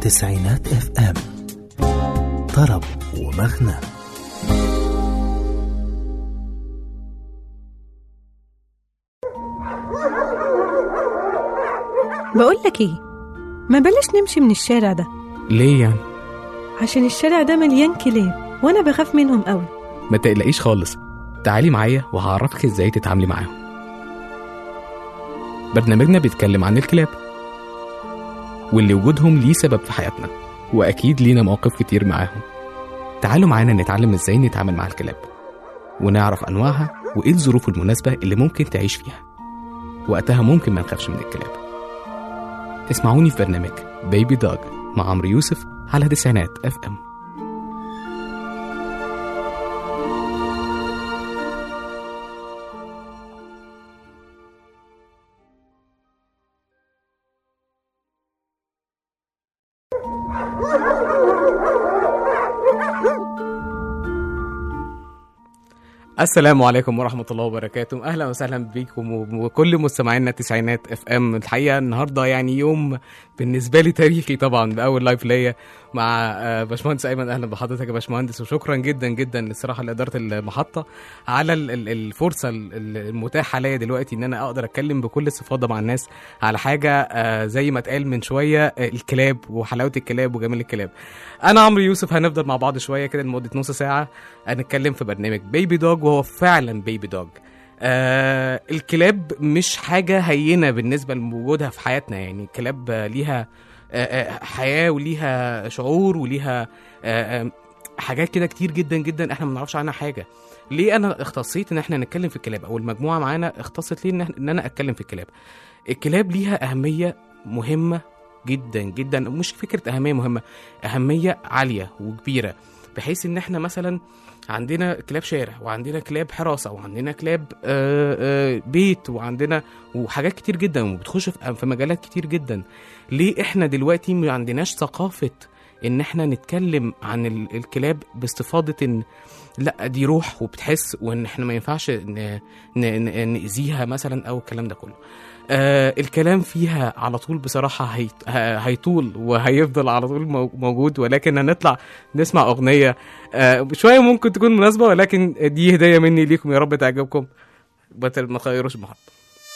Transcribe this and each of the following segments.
تسعينات اف ام طرب ومغنى بقول لك ايه ما بلاش نمشي من الشارع ده ليه يعني عشان الشارع ده مليان كلاب وانا بخاف منهم قوي ما تقلقيش خالص تعالي معايا وهعرفك ازاي تتعاملي معاهم برنامجنا بيتكلم عن الكلاب واللي وجودهم ليه سبب في حياتنا واكيد لينا مواقف كتير معاهم تعالوا معانا نتعلم ازاي نتعامل مع الكلاب ونعرف انواعها وايه الظروف المناسبه اللي ممكن تعيش فيها وقتها ممكن ما نخافش من الكلاب اسمعوني في برنامج بيبي دوج مع عمرو يوسف على تسعينات اف ام السلام عليكم ورحمة الله وبركاته أهلا وسهلا بكم وكل مستمعينا تسعينات اف ام الحقيقة النهاردة يعني يوم بالنسبة لي تاريخي طبعا بأول لايف ليا مع آه، باشمهندس أيمن أهلا بحضرتك يا باشمهندس وشكرا جدا جدا الصراحة لإدارة المحطة على ال- ال- الفرصة ال- ال- المتاحة ليا دلوقتي إن أنا أقدر أتكلم بكل استفاضة مع الناس على حاجة آه، زي ما اتقال من شوية آه، الكلاب وحلاوة الكلاب وجمال الكلاب أنا عمرو يوسف هنفضل مع بعض شوية كده لمدة نص ساعة هنتكلم في برنامج بيبي دوج وهو فعلا بيبي دوج آه الكلاب مش حاجة هينة بالنسبة لوجودها في حياتنا يعني الكلاب آه، ليها آه آه، حياة وليها شعور وليها آه آه حاجات كده كتير جدا جدا احنا ما نعرفش عنها حاجة ليه انا اختصيت ان احنا نتكلم في الكلاب او المجموعة معانا اختصت ليه ان, إحنا- إن انا اتكلم في الكلاب الكلاب ليها اهمية مهمة جدا جدا مش فكرة اهمية مهمة اهمية عالية وكبيرة بحيث ان احنا مثلا عندنا كلاب شارع وعندنا كلاب حراسه وعندنا كلاب آه، آه، بيت وعندنا وحاجات كتير جدا وبتخش في في مجالات كتير جدا ليه احنا دلوقتي ما عندناش ثقافه ان احنا نتكلم عن ال- الكلاب باستفاضه ان لا دي روح وبتحس وان احنا ما ينفعش ن- ن- ن- نأذيها مثلا او الكلام ده كله آه الكلام فيها على طول بصراحة هيت- ه- هيطول وهيفضل على طول مو- موجود ولكن هنطلع نسمع أغنية آه شوية ممكن تكون مناسبة ولكن دي هدية مني ليكم يا رب تعجبكم بطل ما تغيروش المحطة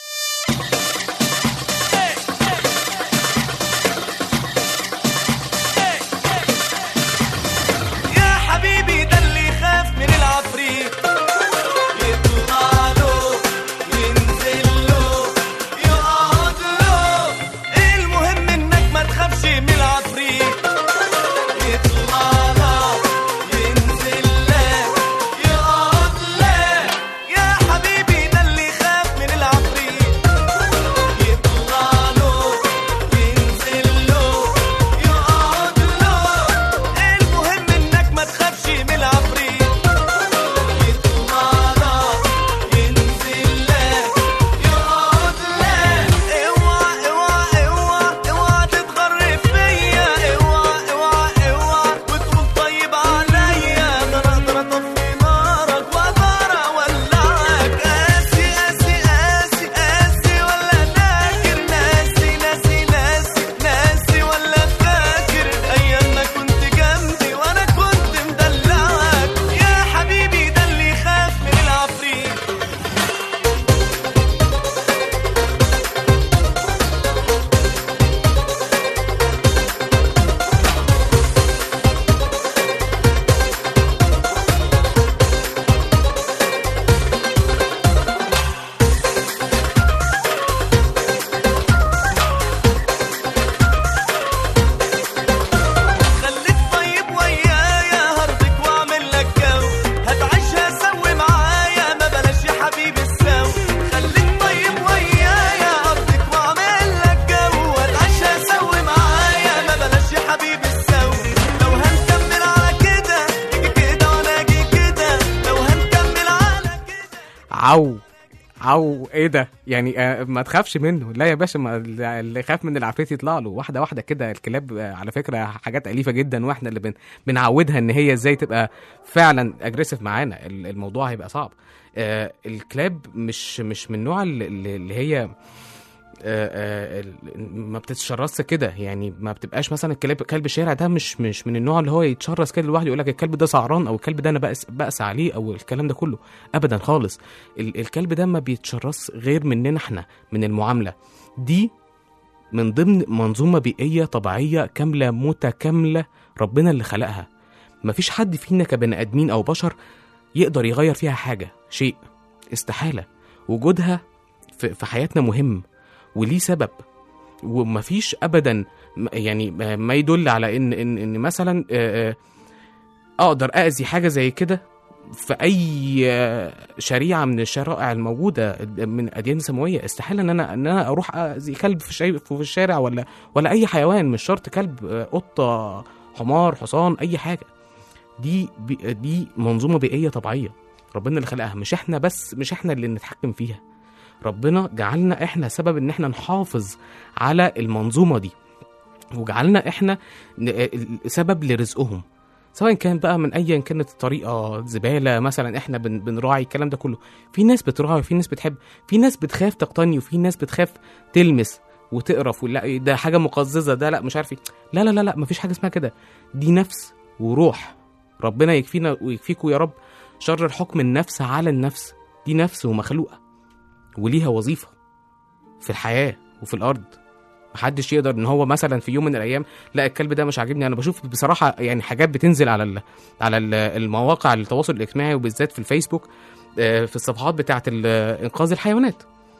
يا حبيبي ده اللي يخاف من العفريت يطلع له ينزل له يقعد له المهم انك ما تخافش من العفريت يطلع لك ينزل لك يقعد لك يا حبيبي ده اللي يخاف من العفريت يطلع له ينزل له يقعد له المهم انك ما تخافش من العفريت يطلع لك ينزل لك يقعد لك اوعى اوعى اوعى اوعى تتغرب فيا اوعى اوعى اوعى وتقول طيب عليا ده انا اقدر اطفي نارك واقدر اولعك قاسي قاسي قاسي قاسي ولا ناكر ناسي ناسي ناسي ناسي ولا فاكر ايام ما كنت جنبي وانا كنت مدلعك يا حبيبي ده اللي يخاف من العفريت خليك طيب ويايا هرضك واعمل لك جو هتعيشها سوي معايا ما بلاش يا حبيبي السو خليك طيب ويايا هرضك واعمل لك جو هتعيشها سوي معايا ما بلاش يا حبيبي السو لو هنكمل على كده اجي كده وانا اجي كده لو هنكمل على كده عو عو ايه ده يعني آه ما تخافش منه لا يا باشا ما اللي يخاف من العفريت يطلع له واحده واحده كده الكلاب آه، على فكره حاجات اليفه جدا واحنا اللي بن بنعودها ان هي ازاي تبقى فعلا اجريسيف معانا ال- الموضوع هيبقى صعب آه الكلاب مش مش من النوع اللي, اللي هي آه، آه، ال- ما بتتشرسش كده يعني ما بتبقاش مثلا الكلاب كلب الشارع ده مش مش من النوع اللي هو يتشرس كده لوحده يقول لك الكلب ده سعران او الكلب ده انا بأس بأس عليه او الكلام ده كله ابدا خالص ال- الكلب ده ما بيتشرس غير مننا احنا من المعامله دي من ضمن منظومه بيئيه طبيعيه كامله متكامله ربنا اللي خلقها مفيش حد فينا كبني ادمين او بشر يقدر يغير فيها حاجه شيء استحاله وجودها في في حياتنا مهم وليه سبب ومفيش ابدا م- يعني ما- ما يدل على ان ان ان مثلا آه، آه، اقدر اذي حاجه زي كده في اي آه، شريعه من الشرائع الموجوده من اديان سماويه استحاله ان انا ان انا اروح اذي كلب في الشي- في الشارع ولا ولا اي حيوان مش شرط كلب آه، قطه حمار حصان اي حاجه دي بي- دي منظومه بيئيه طبيعيه ربنا اللي خلقها مش احنا بس مش احنا اللي نتحكم فيها ربنا جعلنا احنا سبب ان احنا نحافظ على المنظومه دي وجعلنا احنا ن- سبب لرزقهم سواء كان بقى من ايا كانت الطريقه زباله مثلا احنا بن بنراعي الكلام ده كله في ناس بتراعي وفي ناس بتحب في ناس بتخاف تقتني وفي ناس بتخاف تلمس وتقرف ولا ده حاجه مقززه ده لا مش عارف ايه لا لا لا لا مفيش حاجه اسمها كده دي نفس وروح ربنا يكفينا ويكفيكوا يا رب شر الحكم النفس على النفس دي نفس ومخلوقه وليها وظيفه في الحياه وفي الارض محدش يقدر ان هو مثلا في يوم من الايام لا الكلب ده مش عاجبني انا بشوف بصراحه يعني حاجات بتنزل على ال على ال المواقع التواصل الاجتماعي وبالذات في الفيسبوك آه، في الصفحات بتاعه ال- انقاذ الحيوانات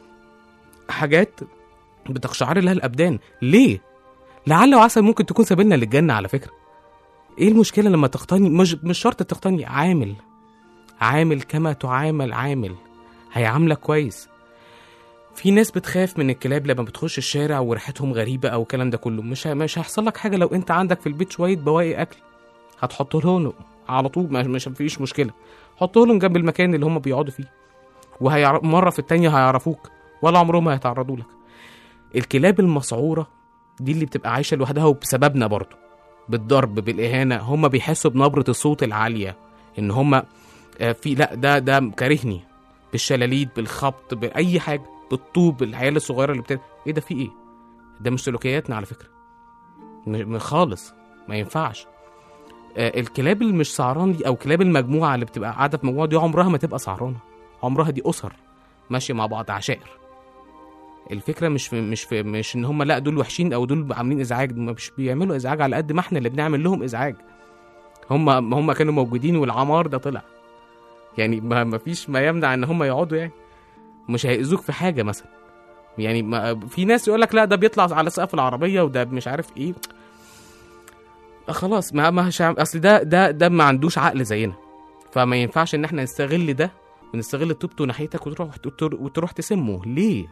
حاجات بتقشعر لها الابدان ليه لعل وعسى ممكن تكون سبيلنا للجنه على فكره ايه المشكله لما تقتني مش مش شرط تقتني عامل عامل كما تعامل عامل هيعاملك كويس في ناس بتخاف من الكلاب لما بتخش الشارع وريحتهم غريبه او الكلام ده كله مش ه- مش هيحصل لك حاجه لو انت عندك في البيت شويه بواقي اكل هتحط لهم على طول ما- مش فيش مشكله حط لهم جنب المكان اللي هم بيقعدوا فيه وهيعرف مره في التانية هيعرفوك ولا عمرهم هيتعرضوا لك الكلاب المسعوره دي اللي بتبقى عايشه لوحدها وبسببنا برضه بالضرب بالاهانه هم بيحسوا بنبره الصوت العاليه ان هم آه، في لا ده ده كارهني بالشلاليت بالخبط باي حاجه بالطوب العيال الصغيره اللي بتد... ايه ده في ايه ده مش سلوكياتنا على فكره م- م- خالص ما ينفعش آه، الكلاب اللي مش سعران دي او كلاب المجموعه اللي بتبقى قاعده في مجموعه دي عمرها ما تبقى سعرانه عمرها دي اسر ماشيه مع بعض عشائر الفكره مش في مش في مش ان هم لا دول وحشين او دول عاملين ازعاج هم مش بيعملوا ازعاج على قد ما احنا اللي بنعمل لهم ازعاج هم هم كانوا موجودين والعمار ده طلع يعني ما ما فيش ما يمنع ان هم يقعدوا يعني مش هيأذوك في حاجه مثلا يعني ما في ناس يقول لك لا ده بيطلع على سقف العربيه وده مش عارف ايه آه خلاص ما ما هش اصل ده ده ده ما عندوش عقل زينا فما ينفعش ان احنا نستغل ده ونستغل طيبته ناحيتك وتروح وتروح- وتروح تسمه ليه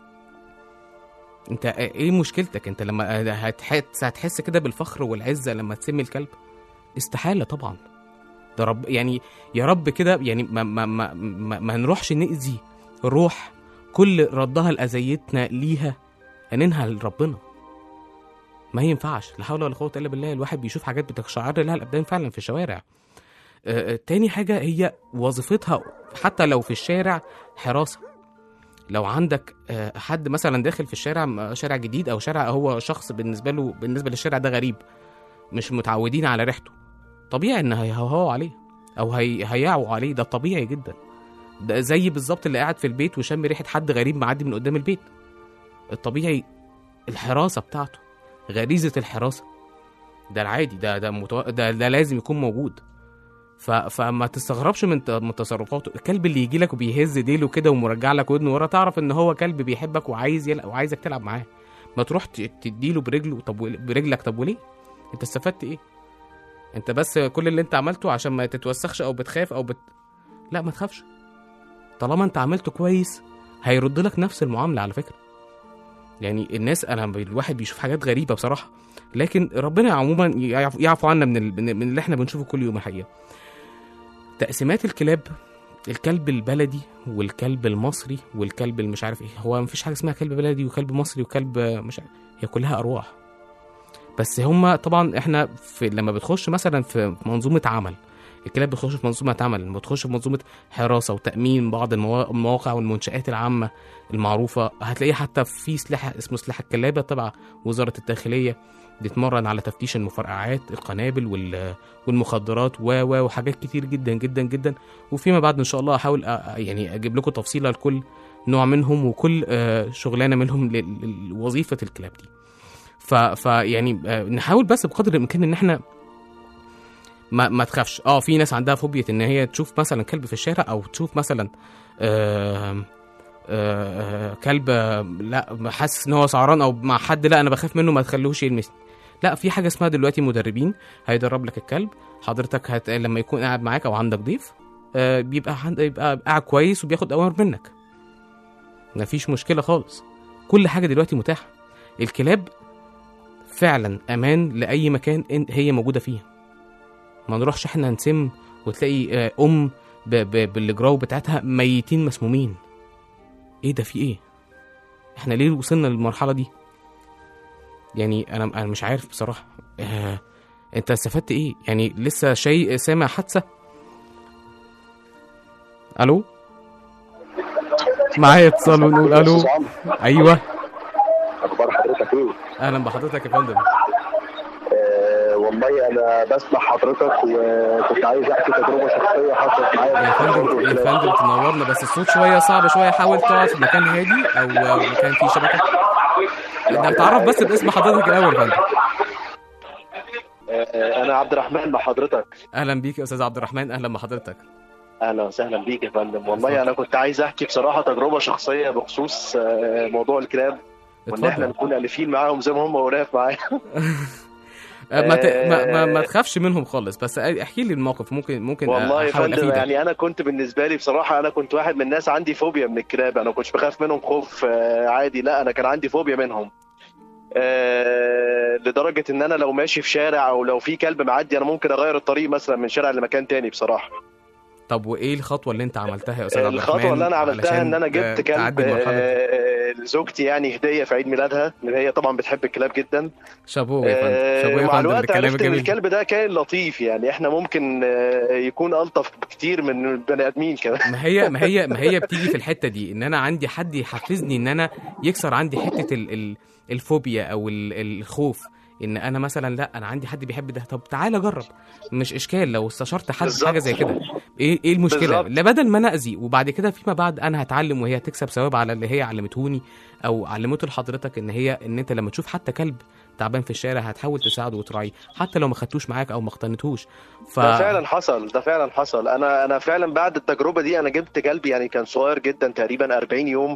انت ايه مشكلتك انت لما هتحس هتحس كده بالفخر والعزه لما تسمي الكلب استحاله طبعا ده رب يعني يا رب كده يعني ما ما ما, ما, ما نروحش نأذي روح كل ردها لأذيتنا ليها هننهى لربنا ما ينفعش لا حول ولا قوه الا بالله الواحد بيشوف حاجات بتقشعر لها الابدان فعلا في الشوارع آه، آه، تاني حاجه هي وظيفتها حتى لو في الشارع حراسه لو عندك آه، حد مثلا داخل في الشارع م- شارع جديد او شارع هو شخص بالنسبه له بالنسبه للشارع ده غريب مش متعودين على ريحته طبيعي ان هيهوهوا عليه او هي... هيعوا عليه ده طبيعي جدا ده زي بالظبط اللي قاعد في البيت وشم ريحه حد غريب معدي من قدام البيت الطبيعي الحراسه بتاعته غريزه الحراسه ده العادي ده ده, متو... ده ده لازم يكون موجود ف... فما تستغربش من ت- من تصرفاته الكلب اللي يجي لك وبيهز ديله كده ومرجع لك ودنه ورا تعرف ان هو كلب بيحبك وعايز يل... وعايزك تلعب معاه ما تروح ت- تديله برجله طب ول- برجلك طب وليه انت استفدت ايه انت بس كل اللي انت عملته عشان ما تتوسخش او بتخاف او بت... لا ما تخافش طالما انت عملته كويس هيرد لك نفس المعامله على فكره يعني الناس انا الواحد بيشوف حاجات غريبه بصراحه لكن ربنا عموما يعفو, يعفو عنا من, ال... من من اللي احنا بنشوفه كل يوم الحقيقه تقسيمات الكلاب الكلب البلدي والكلب المصري والكلب المش عارف ايه هو مفيش حاجه اسمها كلب بلدي وكلب مصري وكلب مش عارف هي كلها ارواح بس هما طبعا احنا في لما بتخش مثلا في منظومه عمل الكلاب بتخش في منظومه عمل بتخش في منظومه حراسه وتامين بعض الموا- المواقع والمنشات العامه المعروفه هتلاقيه حتى في سلاح اسمه سلاح الكلابه تبع وزاره الداخليه بيتمرن على تفتيش المفرقعات القنابل وال- والمخدرات و و وحاجات كتير جدا جدا جدا وفيما بعد ان شاء الله احاول أ- يعني اجيب لكم تفصيله لكل نوع منهم وكل آه، شغلانه منهم ل- لوظيفه الكلاب دي ف فيعني آه، نحاول بس بقدر الامكان ان احنا ما ما تخافش اه في ناس عندها فوبيا ان هي تشوف مثلا كلب في الشارع او تشوف مثلا آه آه كلب آه، لا حاسس ان هو سعران او مع حد لا انا بخاف منه ما تخلوش يلمسني لا في حاجه اسمها دلوقتي مدربين هيدرب لك الكلب حضرتك هت... لما يكون قاعد معاك او عندك ضيف آه بيبقى عند... بيبقى قاعد كويس وبياخد اوامر منك مفيش مشكله خالص كل حاجه دلوقتي متاحه الكلاب فعلا امان لاي مكان إن- هي موجوده فيه ما نروحش احنا نسم وتلاقي آه، ام ب... ب... بالاجراء بتاعتها ميتين مسمومين ايه ده في ايه احنا ليه وصلنا للمرحله دي يعني انا انا مش عارف بصراحه آه... انت استفدت ايه يعني لسه شيء سامع حادثه الو معايا اتصال ونقول الو ايوه اخبار حضرتك ايه؟ اهلا بحضرتك يا فندم آه والله انا بسمع حضرتك وكنت عايز احكي تجربه شخصيه حصلت معايا يا فندم يا فندم تنورنا بس الصوت شويه صعب شويه حاول تقعد في مكان هادي او مكان فيه شبكه انت تعرف بس باسم حضرتك الاول يا فندم آه انا عبد الرحمن مع حضرتك اهلا بيك يا استاذ عبد الرحمن اهلا بحضرتك اهلا وسهلا بيك يا فندم اتفضل. والله انا كنت عايز احكي بصراحه تجربه شخصيه بخصوص آه، موضوع الكلاب وان احنا اتفضل نكون الفين معاهم زي ما هم وراف معايا آه، ما, ت... ما, ما, ما تخافش منهم خالص بس احكي لي الموقف ممكن ممكن والله يا احاول فندم افيدك يعني انا كنت بالنسبه لي بصراحه انا كنت واحد من الناس عندي فوبيا من الكلاب انا ما كنتش بخاف منهم خوف آه، عادي لا انا كان عندي فوبيا منهم آه، لدرجه ان انا لو ماشي في شارع او لو في كلب معدي انا ممكن اغير الطريق مثلا من شارع لمكان تاني بصراحه طب وايه الخطوه اللي انت عملتها يا استاذ عبد الرحمن الخطوه اللي انا عملتها علشان ان انا ت- جبت كلب تعدي المرحله دي؟ آه، لزوجتي يعني هديه في عيد ميلادها لان هي طبعا بتحب الكلاب جدا شابوه يا فندم شابوه يا مع فندم الوقت الكلام عرفت ان الجميل الكلب ده كائن لطيف يعني احنا ممكن آه، يكون الطف بكتير من البني ادمين كمان ما هي ما هي ما هي بتيجي في الحته دي ان انا عندي حد يحفزني ان انا يكسر عندي حته ال ال الفوبيا او ال الخوف ان انا مثلا لا انا عندي حد بيحب ده طب تعالى جرب مش اشكال لو استشرت حد في بالظبط. حاجه زي كده ايه ايه المشكله بالظبط. لا بدل ما انا اذي وبعد كده فيما بعد انا هتعلم وهي هتكسب ثواب على اللي هي علمتهوني او علمته لحضرتك ان هي ان انت لما تشوف حتى كلب تعبان في الشارع هتحاول تساعده وتراعيه حتى لو ما خدتوش معاك او ما اقتنتوش ف ده فعلا حصل ده فعلا حصل انا انا فعلا بعد التجربه دي انا جبت كلب يعني كان صغير جدا تقريبا 40 يوم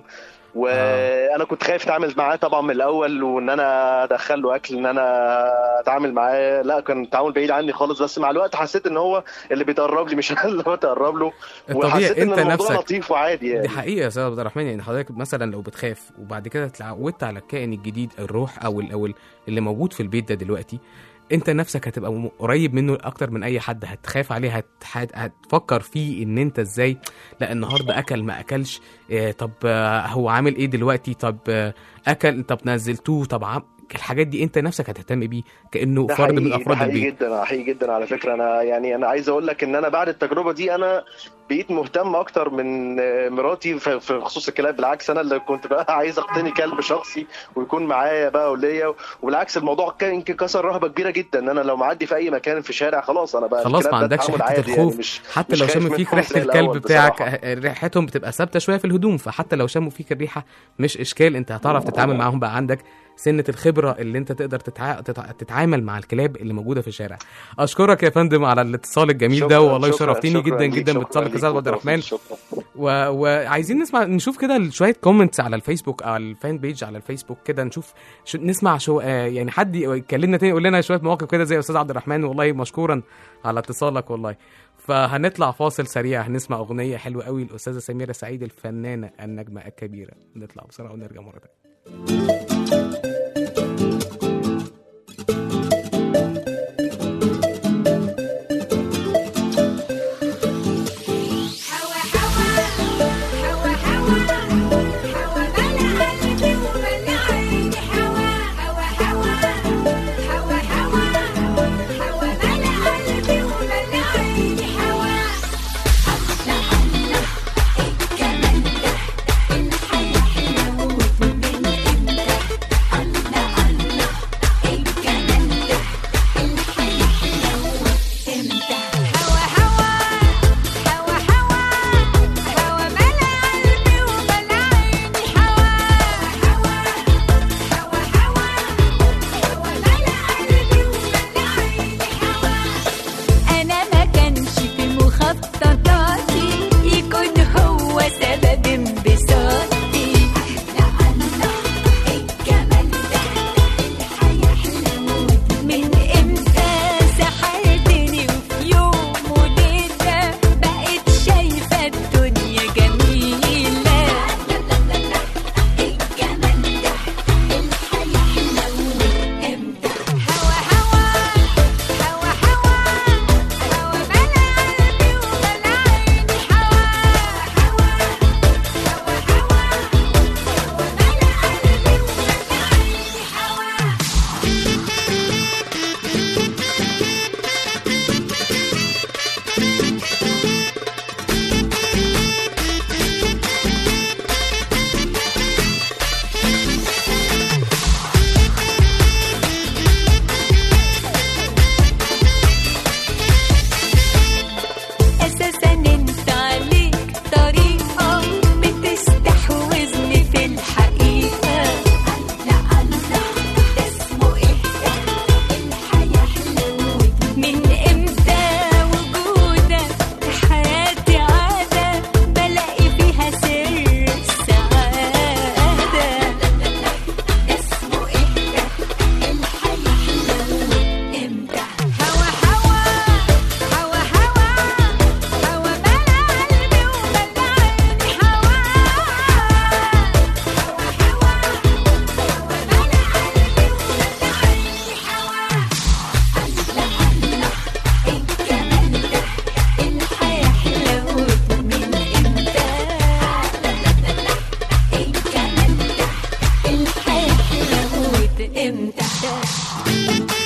وانا كنت خايف اتعامل معاه طبعا من الاول وان انا ادخل له اكل ان انا اتعامل معاه لا كان التعامل بعيد عني خالص بس مع الوقت حسيت ان هو اللي بيتقرب لي مش انا اللي بتقرب له الطبيعي وحسيت ان انت الموضوع نفسك لطيف وعادي دي يعني حقيقة يا استاذ عبد الرحمن يعني حضرتك مثلا لو بتخاف وبعد كده اتعودت على الكائن الجديد الروح او ال- او ال- اللي موجود في البيت ده دلوقتي انت نفسك هتبقى م- قريب منه اكتر من اي حد هتخاف عليه هت... هت... هتفكر فيه ان انت ازاي لا النهارده اكل ما اكلش اه طب آه، هو عامل ايه دلوقتي طب آه، اكل طب نزلتوه طب عم... الحاجات دي انت نفسك هتهتم بيه كانه ده فرد من حقيقي- افراد ده حقيقي البيت جدا حقيقي جدا على فكره انا يعني انا عايز اقول لك ان انا بعد التجربه دي انا بقيت مهتم اكتر من آه، مراتي في في خصوص الكلاب بالعكس انا اللي كنت بقى عايز اقتني كلب شخصي ويكون معايا بقى وليا وبالعكس الموضوع كان يمكن كسر رهبه كبيره جدا ان انا لو معدي في اي مكان في شارع خلاص انا بقى خلاص الكلاب ما ده عندكش تعامل حته عادي الخوف يعني مش حتى مش لو خايف شموا فيك منهم ريحه زي الكلب الأول بتاعك بصراحة. آه، ريحتهم بتبقى ثابته شويه في الهدوم فحتى لو شموا فيك الريحه مش اشكال انت هتعرف تتعامل معاهم بقى عندك سنه الخبره اللي انت تقدر تتع... تتع... تتعامل مع الكلاب اللي موجوده في الشارع اشكرك يا فندم على الاتصال الجميل ده شكراً- والله شكراً- شرفتني شكراً جدا ليك، جدا شكراً باتصالك يا ليك استاذ عبد الرحمن شكراً. و... وعايزين نسمع نشوف كده شويه كومنتس على الفيسبوك او الفان بيج على الفيسبوك كده نشوف شو... نسمع شو آه يعني حد يكلمنا تاني يقول لنا شويه مواقف كده زي استاذ عبد الرحمن والله مشكورا على اتصالك والله فهنطلع فاصل سريع هنسمع اغنيه حلوه قوي الاستاذه سميره سعيد الفنانه النجمه الكبيره نطلع بسرعه ونرجع مره تانية حوا حوا حوا حوا حوا ملا قلبي وملا عيني حوا حوا حوا حوا حوا حوا ملا قلبي وملا عيني اساسا انت عليك طريقه بتستحوذني في الحقيقه الله الله اسمه ايه ده الحياه حلوت من امتى وجودك في حياتي عاده بلاقي فيها سر السعاده اسمه ايه ده الحياه حلوت امتى هوا هوا هوا هوا هوا بلا قلبي وبلا عيني هوا هوا هوا هوا بلا قلبي وبلا عيني هوا الله الله الجمال ده الحياة حلوت من امتى الجمال ده الحياة حلوت امتى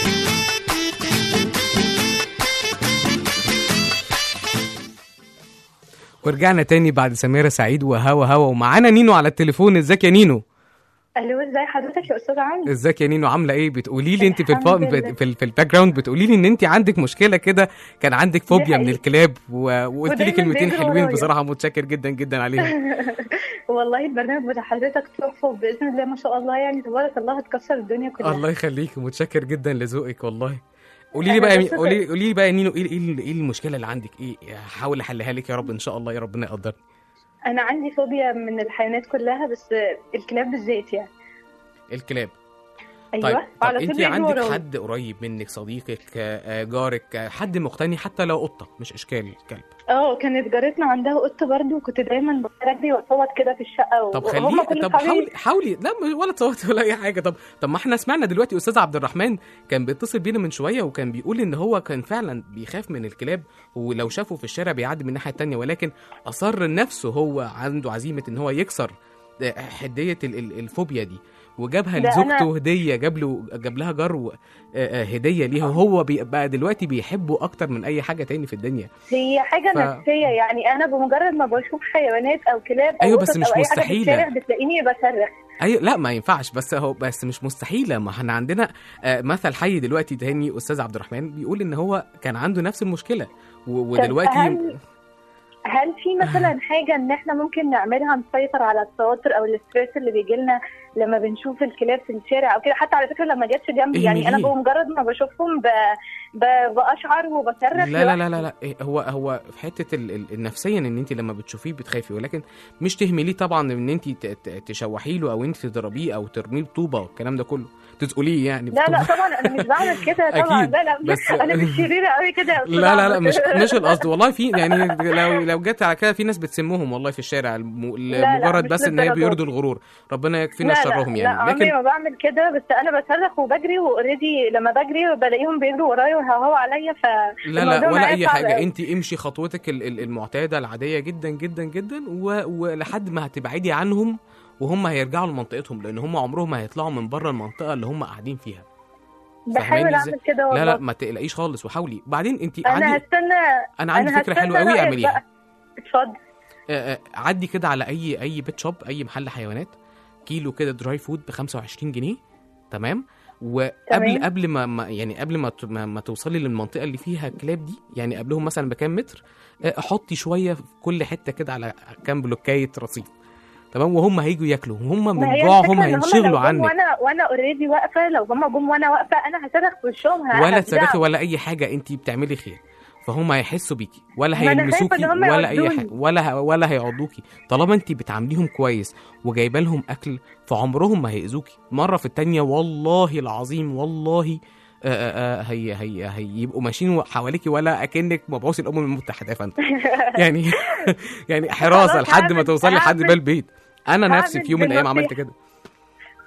ورجعنا تاني بعد سميرة سعيد وهوا هوا ومعانا نينو على التليفون ازيك يا نينو الو ازي حضرتك يا استاذ عمرو ازيك يا نينو عامله ايه بتقولي لي انت في الف... الحمد لله. في, ال... في الباك جراوند بتقولي لي ان انت عندك مشكله كده كان عندك فوبيا من حقيقي. الكلاب و... وقلت لي ودايماً كلمتين بيجروا حلوين ورايا. بصراحه متشكر جدا جدا عليهم والله البرنامج بتاع حضرتك تحفه وباذن الله ما شاء الله يعني تبارك الله هتكسر الدنيا كلها الله يخليك متشكر جدا لذوقك والله قولي لي أنا بقى يا بس مي- قولي قولي لي بقى يا نينو ايه ايه ايه المشكله اللي عندك ايه هحاول احلها لك يا رب ان شاء الله يا ربنا يقدرني انا عندي فوبيا من الحيوانات كلها بس الكلاب بالذات يعني الكلاب ايوه طيب طب على طول انت بيجروا عندك ورايا. حد قريب منك صديقك آه، جارك آه، حد مقتني حتى لو قطه مش اشكال كلب اه كانت جارتنا عندها قط برضه وكنت دايما بجري واصوت كده في الشقه طب وهم خليه كل طب أصحابي- حاولي حاولي لا م- ولا تصوتي ولا اي حاجه طب طب ما احنا سمعنا دلوقتي استاذ عبد الرحمن كان بيتصل بينا من شويه وكان بيقول ان هو كان فعلا بيخاف من الكلاب ولو شافه في الشارع بيعدي من الناحيه التانيه ولكن اصر نفسه هو عنده عزيمه ان هو يكسر آه، حديه ال- ال- الفوبيا دي وجابها ده لزوجته هديه جاب له جاب لها جرو آه، آه، هديه ليها وهو بي- بقى دلوقتي بيحبه اكتر من اي حاجه تاني في الدنيا هي حاجه ف- نفسيه يعني انا بمجرد ما بشوف حيوانات او كلاب او أيوة، بس قطط مش او اي حاجه في مستحيلة. الشارع بتلاقيني بصرخ اي لا ما ينفعش بس هو بس مش مستحيله ما احنا عندنا آه، مثل حي دلوقتي تاني استاذ عبد الرحمن بيقول ان هو كان عنده نفس المشكله و- ودلوقتي هل- هل في مثلا حاجة ان احنا ممكن نعملها نسيطر على التوتر او الاستريس اللي بيجي لنا لما بنشوف الكلاب في الشارع او كده حتى على فكرة لما جاتش جنبي يعني انا اهمليه. بمجرد ما بشوفهم ب... ب... باشعر وبصرخ لا لا لا لوحدي. لا لا إيه، هو هو في حته ال- ال- النفسيا ان انت لما بتشوفيه بتخافي ولكن مش تهمليه طبعا ان انت ت- ت- تشوحي له او انت تضربيه او ترميه بطوبه والكلام ده كله تزقليه يعني لا لا بطوبة. طبعا انا مش بعمل كده طبعا أكيد، لا لا بس- انا مش شريرة قوي كده يا أستاذ لا لا لا عمرو. مش مش القصد والله في يعني لو لو جت على كده في ناس بتسمهم والله في الشارع الم- لا، لمجرد مش بس ان هي للدرجة بيرضوا الغرور ربنا يكفينا لا لا شرهم لا يعني عمري لكن ما بعمل كده بس انا بصرخ وبجري واوريدي لما بجري بلاقيهم بيجروا ورايا ويهوهوا عليا ف لا لا الموضوع ولا معايا اي صعب حاجه أوي. انت امشي خطوتك ال- ال- المعتاده العاديه جدا جدا جدا و- ولحد ما هتبعدي عنهم وهم هيرجعوا لمنطقتهم لان هم عمرهم ما هيطلعوا من بره المنطقه اللي هم قاعدين فيها بحاول فاهماني إزاي؟ اعمل كده والله لا لا ما تقلقيش خالص وحاولي بعدين انت انا عندي هستنى انا عندي أنا فكره هستنى حلوه قوي رأيك اعمليها بقى. اتفضل آه، آه، عدي كده على اي اي بيت شوب اي محل حيوانات كيلو كده دراي فود ب 25 جنيه تمام وقبل تمام. قبل ما, ما يعني قبل ما ت- ما, ما توصلي للمنطقه اللي فيها الكلاب دي يعني قبلهم مثلا بكام متر آه، حطي شويه في كل حته كده على كام بلوكايه رصيف تمام وهم هيجوا ياكلوا هم ما من هي جوعهم الفكرة إن هما لو هينشغلوا جم عنك وانا وانا اوريدي واقفه لو هما جم وانا واقفه انا هصرخ في وشهم ه- ولا هفزعهم. تصرخي ولا اي حاجه انت بتعملي خير فهم هيحسوا بيكي ولا ما أنا هيلمسوكي خايفة إن هم ولا اي يعضوني. حاجه ولا ه- ولا هيعضوكي طالما انت بتعامليهم كويس وجايبه لهم اكل فعمرهم ما هيأذوكي مره في التانية والله العظيم والله آه، آه، آه، هي هي هيبقوا ماشيين حواليكي ولا اكنك مبعوث الامم المتحده يا فندم يعني يعني حراسه خلاص لحد ما هعمل- توصلي لحد هعمل- باب البيت انا نفسي هعمل في يوم من الايام عملت بالنصيحة. كده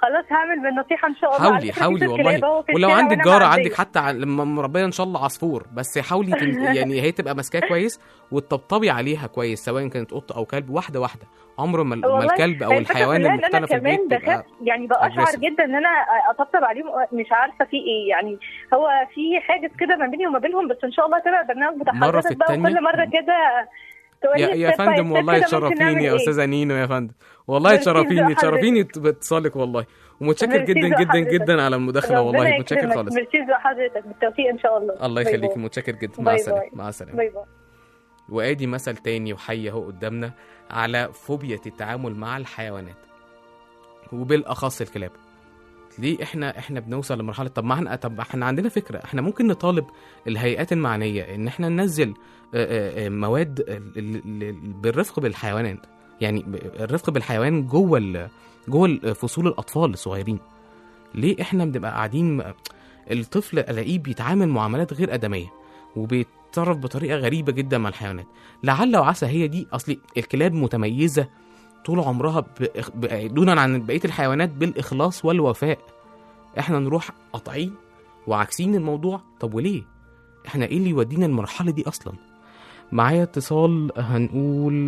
خلاص هعمل بالنصيحه ان شاء الله على حاولي فكرة حاولي في والله كلاب أهو في ولو الشارع عندك وأنا جاره معدية. عندك حتى ع- لما مربيه ان شاء الله عصفور بس حاولي تن... يعني هي تبقى ماسكاه كويس وتطبطبي عليها كويس سواء كانت قطه او كلب واحده واحده عمر ما, ال- ما والله الكلب او هي الفكرة الحيوان كلها إن المختلف انا في البيت كمان بيبقى بخاف يعني بقشعر aggressive. جدا ان انا اطبطب عليهم مش عارفه في ايه يعني هو في حاجز كده ما بيني وما بينهم بس ان شاء الله تابع البرنامج بتاع مرة في حضرتك بقى التانية. وكل مره كده تقولي يا, يا step by فندم step والله كده ممكن نعمل تشرفيني يا إيه. استاذه نينو يا فندم والله ميرسي تشرفيني لحضرتك. تشرفيني باتصالك والله ومتشكر ميرسي جدا جدا لحضرتك. جدا على المداخله والله ربنا متشكر يكرمك. خالص ميرسي لحضرتك بالتوفيق ان شاء الله الله باي يخليك باي. متشكر جدا مع باي السلامه باي. مع السلامه باي باي وادي مثل تاني وحي اهو قدامنا على فوبيا التعامل مع الحيوانات وبالاخص الكلاب ليه احنا احنا بنوصل لمرحله طب ما احنا طب احنا عندنا فكره احنا ممكن نطالب الهيئات المعنيه ان احنا ننزل آه، آه، آه، مواد ال- ال- ال- بالرفق بالحيوانات يعني ب- الرفق بالحيوان جوه ال- جوه ال- فصول الاطفال الصغيرين ليه احنا بنبقى قاعدين م- الطفل الاقيه بيتعامل معاملات غير ادميه وبيتصرف بطريقه غريبه جدا مع الحيوانات لعل وعسى هي دي اصلي الكلاب متميزه طول عمرها بإخ... ب... دونا عن بقيه الحيوانات بالاخلاص والوفاء احنا نروح قاطعين وعاكسين الموضوع طب وليه احنا ايه اللي يودينا المرحله دي اصلا معايا اتصال هنقول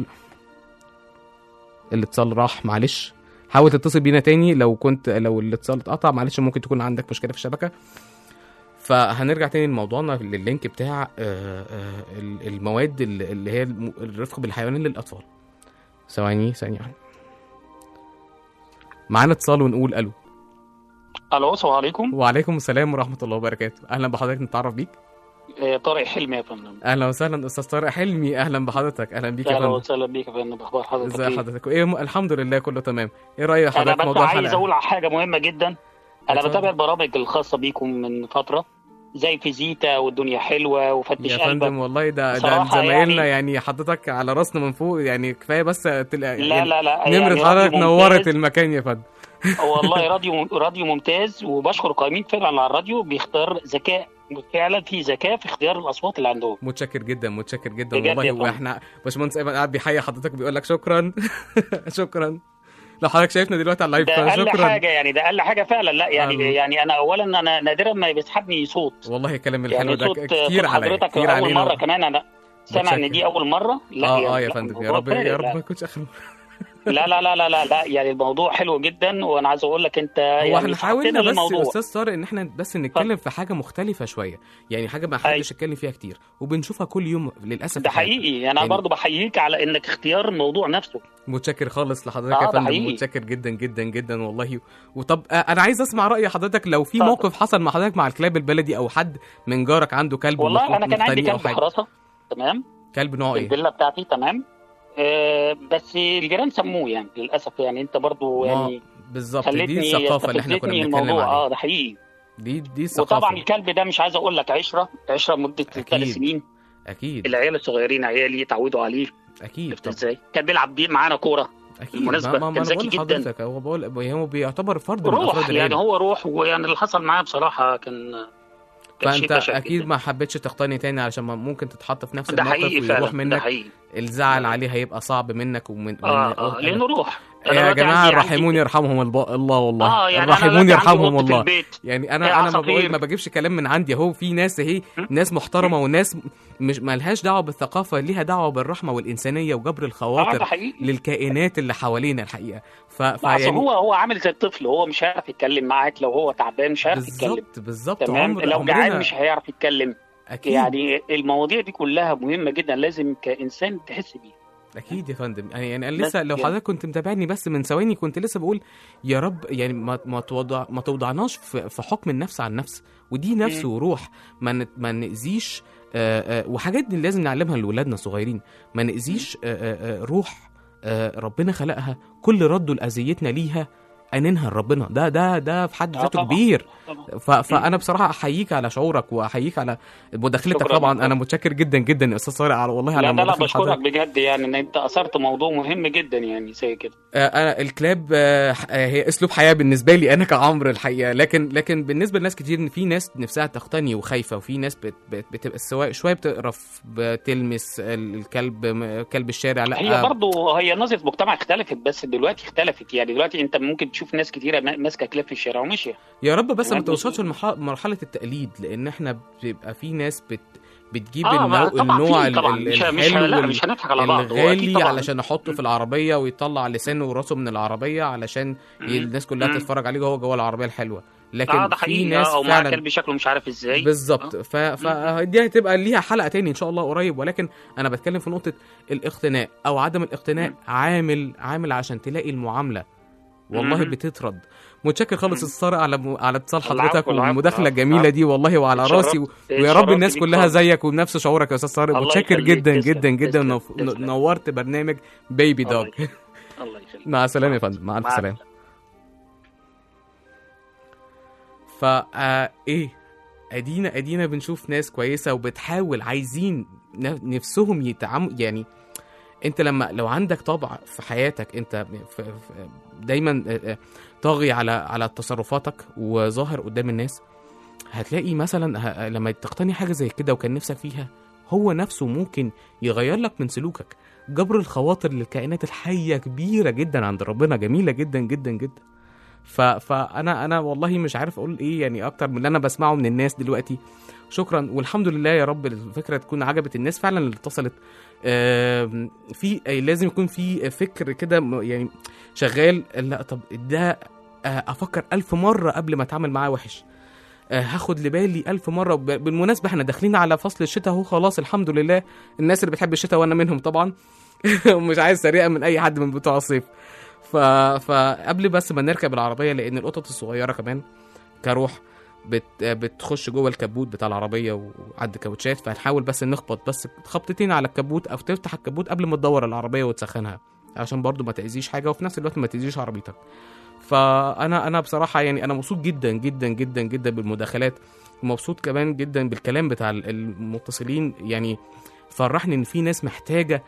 الاتصال راح معلش حاول تتصل بينا تاني لو كنت لو الاتصال اتقطع معلش ممكن تكون عندك مشكله في الشبكه فهنرجع تاني لموضوعنا لللينك بتاع آه، آه، ال- المواد اللي اللي هي الم- الرفق بالحيوان للاطفال ثواني ثانيه واحدة. معانا اتصال ونقول الو الو السلام عليكم وعليكم السلام ورحمه الله وبركاته اهلا بحضرتك نتعرف بيك آه، طارق حلمي يا فندم اهلا وسهلا استاذ طارق حلمي اهلا بحضرتك اهلا بيك يا اهلا فندم وسهلا بيك يا فندم اخبار حضرتك ازي إيه؟ حضرتك ايه م- الحمد لله كله تمام ايه راي انا حضرتك بس موضوع عايز الحلقه اقول على حاجه مهمه جدا انا اتفضل. بتابع البرامج الخاصه بيكم من فتره زي فيزيتا والدنيا حلوه وفتش يا قلبك فندم والله ده ده بصراحة زمايلنا يعني- يعني حضرتك على راسنا من فوق يعني كفايه بس تلاقي لا لا لا نمرة يعني حضرتك راديو نورت ممتاز. المكان يا فندم والله راديو راديو ممتاز وبشكر قائمين فعلا على الراديو بيختار ذكاء فعلا في ذكاء في اختيار الاصوات اللي عندهم متشكر جدا متشكر جدا بجد يا والله فندم. واحنا باشمهندس ايمن قاعد بيحيي حضرتك بيقول لك شكرا شكرا لو حضرتك شايفنا دلوقتي على اللايف ده اقل شكرا حاجه يعني ده اقل حاجه فعلا لا يعني الله. يعني انا اولا انا نادرا ما بيسحبني صوت والله الكلام الحلو يعني ده صوت كتير صوت عليا حضرتك كتير اول علينا مره كمان انا سامع متشكر. ان دي اول مره لا اه يعني اه يا لا، فندم يا الموضوع رب يا فارق، رب لا. ما يكونش اخر لا لا لا لا لا لا يعني الموضوع حلو جدا وانا عايز اقول لك انت هو يعني احنا حاولنا سحبتنا بس يا للموضوع. استاذ طارق ان احنا بس نتكلم في حاجه مختلفه شويه يعني حاجه ما حدش اتكلم فيها كتير وبنشوفها كل يوم للاسف ده في حياتنا. حقيقي انا يعني- برضو بحييك على انك اختيار الموضوع نفسه متشكر خالص لحضرتك آه، يا ده فندم حقيقي. متشكر جدا جدا جدا والله وطب آه، انا عايز اسمع راي حضرتك لو في اتفضل. موقف حصل مع حضرتك مع الكلاب البلدي او حد من جارك عنده كلب والله ومخ- انا كان عندي مختني أو كلب حاجة. حراسه تمام كلب نوعه في ايه الفيلا بتاعتي تمام آه بس الجيران سموه يعني للاسف يعني انت برضو ما- يعني بالظبط دي خلتني الثقافه اللي احنا كنا استفزتني بنتكلم الموضوع اه عليها ده حقيقي دي دي الثقافه وطبعا الكلب ده مش عايز اقول لك عشره عشره مده أكيد. ثلاث سنين اكيد العيال الصغيرين عيالي اتعودوا عليه اكيد شفت طبعا ازاي كان بيلعب بيه معانا كوره اكيد بالمناسبة ما, ما, ما كان انا بقول ذكي جدا. لحضرتك هو بقول هو بيعتبر فرد من روح افراد يعني العيله هو روح ويعني اللي حصل معاه بصراحه كان كان شيء فانت بشع اكيد جدا. ما حبيتش تقتني تاني علشان ما ممكن تتحط في نفس ده الموقف حقيقي ويروح فعلا ده منك حقيقي الزعل عليه هيبقى صعب منك ومن اه من اه لانه روح أنا يا دلوقتي جماعه عندي- الراحمون عندي- يرحمهم الب... الله والله اه يعني أنا الراحمون دلوقتي عندي يرحمهم قطة في الله البيت يعني يا انا انا ما بقول عصافير. ما بجيبش كلام من عندي اهو في ناس اهي ناس محترمه وناس مش مالهاش دعوه بالثقافه ليها دعوه بالرحمه والانسانيه وجبر اه ده الخواطر حقيقي للكائنات اللي حوالينا الحقيقه ف... اصل فيعني هو هو عامل زي الطفل هو مش هيعرف يتكلم معاك لو هو تعبان مش هيعرف يتكلم بالظبط بالظبط تمام عمر لو جعان عمرنا مش هيعرف يتكلم اكيد يعني المواضيع دي كلها مهمه جدا لازم كانسان تحس بيها اكيد يا فندم يعني يعني انا بس لسه لو يعني- حضرتك كنت متابعني بس من ثواني كنت لسه بقول يا رب يعني ما ما توضع ما توضعناش في, في حكم النفس عن النفس ودي نفس مم. وروح ما نت- ما ناذيش آه، آه، وحاجات دي لازم نعلمها لاولادنا الصغيرين ما ناذيش آه، آه، آه، روح آه، ربنا خلقها كل رده لاذيتنا ليها اننها لربنا ده ده ده في حد آه ذاته طبعاً. كبير طبعا ف... فانا بصراحه احييك على شعورك واحييك على مداخلتك شكراً. طبعا انا متشكر جدا جدا يا استاذ صالح على والله على لا لا لا مداخلة بشكرك حضرتك. بجد يعني ان انت اثرت موضوع مهم جدا يعني زي كده آه، انا الكلاب آه، آه، هي اسلوب حياه بالنسبه لي انا كعمر الحقيقه لكن لكن بالنسبه لناس كتير إن في ناس نفسها تقتني وخايفه وفي ناس بت بت بتبقى سواء شويه بتقرف بتلمس الكلب م- كلب الشارع لا هي آه، برضه هي نظره المجتمع اختلفت بس دلوقتي اختلفت يعني دلوقتي انت ممكن بتشوف ناس كتيره ما- ماسكه كلاب في الشارع وماشيه يا رب بس ما يعني توصلش لمرحله التقليد لان احنا بيبقى في ناس بت بتجيب اه ما النوع, طبعا النوع في ال- طبعا ال- مش مش الحلو لا وال- مش هنضحك على بعض هو أكيد الغالي طبعا علشان احطه في العربيه ويطلع لسانه وراسه من العربيه علشان مم. الناس كلها مم. تتفرج عليه جوه جوه العربيه الحلوه لكن اه ده في حقيقي ناس اه ومع فعلا كلب شكله مش عارف ازاي بالظبط ف... فدي هتبقى ليها حلقه تاني ان شاء الله قريب ولكن انا بتكلم في نقطه الاقتناء او عدم الاقتناء عامل عامل عشان تلاقي المعامله والله مم. بتترد متشكر خالص مم. السارة على م... على اتصال العفو، حضرتك العفو، والمداخله العفو، الجميله العفو. دي والله وعلى اتشرفت- راسي و... ويا رب اتشرفت الناس بيك كلها خالص. زيك وبنفس شعورك يا استاذ طارق الله متشكر يخليك، جدا تسلم، جدا جدا تسلم، نف... تسلم. نورت برنامج بيبي الله دوج يخليك. الله يخليك مع السلامه يا فندم مع الف مع سلامه فا آه، ايه ادينا ادينا بنشوف ناس كويسه وبتحاول عايزين ن- نفسهم يتعاملوا يعني انت لما لو عندك طبع في حياتك انت ف- ف- دايما آه، آه، طاغي على على تصرفاتك وظاهر قدام الناس هتلاقي مثلا ه- لما تقتني حاجه زي كده وكان نفسك فيها هو نفسه ممكن يغير لك من سلوكك جبر الخواطر للكائنات الحيه كبيره جدا عند ربنا جميله جدا جدا جدا ف... فانا انا والله مش عارف اقول ايه يعني اكتر من اللي انا بسمعه من الناس دلوقتي شكرا والحمد لله يا رب الفكره تكون عجبت الناس فعلا اللي اتصلت آم، في آه، لازم يكون في فكر كده م- يعني شغال لا طب ده آه، افكر ألف مره قبل ما اتعامل معاه وحش آه، هاخد لبالي ألف مرة ب- بالمناسبة احنا داخلين على فصل الشتاء اهو خلاص الحمد لله الناس اللي بتحب الشتاء وانا منهم طبعا ومش عايز سريعة من اي حد من بتوع الصيف ف... فقبل بس ما نركب العربية لان القطط الصغيرة كمان كروح بت... بتخش جوه الكبوت بتاع العربية وعند الكاوتشات فهنحاول بس نخبط بس خبطتين على الكبوت او تفتح الكبوت قبل ما تدور العربية وتسخنها عشان برضو ما تأذيش حاجة وفي نفس الوقت ما تأذيش عربيتك فانا انا بصراحه يعني انا مبسوط جدا جدا جدا جدا بالمداخلات ومبسوط كمان جدا بالكلام بتاع ال- المتصلين يعني فرحني ان في ناس محتاجه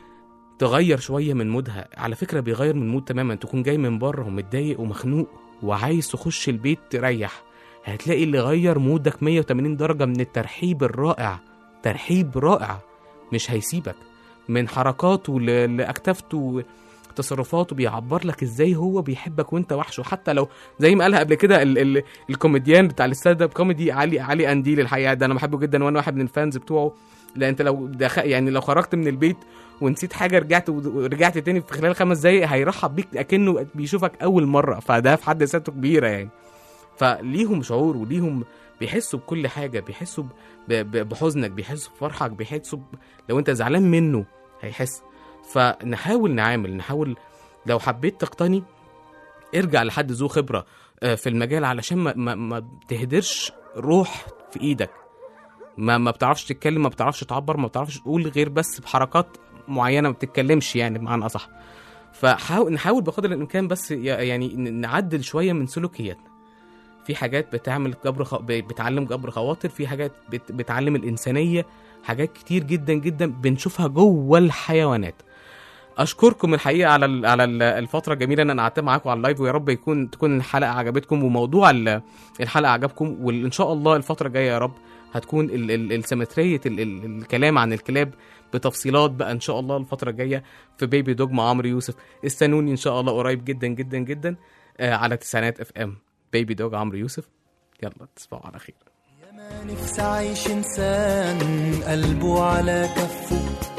تغير شويه من مودها على فكره بيغير من مود تماما تكون جاي من بره ومتضايق ومخنوق وعايز تخش البيت تريح هتلاقي اللي غير مودك 180 درجه من الترحيب الرائع ترحيب رائع مش هيسيبك من حركاته ل- لاكتافته تصرفاته بيعبر لك ازاي هو بيحبك وانت وحشه حتى لو زي ما قالها قبل كده ال ال الكوميديان بتاع الستاند اب كوميدي علي علي انديل الحقيقه ده انا بحبه جدا وانا واحد من الفانز بتوعه لان انت لو دخ... يعني لو خرجت من البيت ونسيت حاجه رجعت ورجعت تاني في خلال خمس دقايق هيرحب بيك اكنه بيشوفك اول مره فده في حد ذاته كبيره يعني فليهم شعور وليهم بيحسوا بكل حاجه بيحسوا ب... ب... بحزنك بيحسوا بفرحك بيحسوا ب... لو انت زعلان منه هيحس فنحاول نعامل نحاول لو حبيت تقتني ارجع لحد ذو خبره آه، في المجال علشان ما, ما, ما تهدرش روح في ايدك ما ما بتعرفش تتكلم ما بتعرفش تعبر ما بتعرفش تقول غير بس بحركات معينه ما بتتكلمش يعني بمعنى اصح فحاول نحاول بقدر الامكان بس ي- يعني ن- نعدل شويه من سلوكياتنا في حاجات بتعمل جبر خ... ب- بتعلم جبر خواطر في حاجات بت... بتعلم الانسانيه حاجات كتير جدا جدا بنشوفها جوه الحيوانات اشكركم الحقيقه على ال- على ال- الفتره الجميله ان انا قعدت معاكم على اللايف ويا رب يكون تكون الحلقه عجبتكم وموضوع ال- الحلقه عجبكم وان شاء الله الفتره الجايه يا رب هتكون ال- ال- السيمتريه ال- ال- الكلام عن الكلاب بتفصيلات بقى ان شاء الله الفتره الجايه في بيبي دوج مع عمرو يوسف استنوني ان شاء الله قريب جدا جدا جدا آه، على تسعينات اف ام بيبي دوج عمرو يوسف يلا تصبحوا على خير نفسي أعيش إنسان قلبه على كفه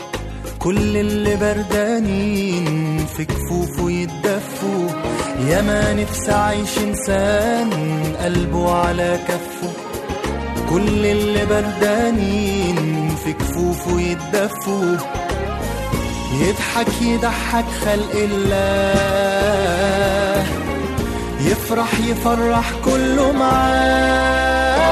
كل اللي بردانين في كفوفه يتدفوا ياما نفسي أعيش إنسان قلبه على كفه كل اللي بردانين في كفوفه يتدفوا يضحك يضحك خلق الله يفرح يفرح كله معاه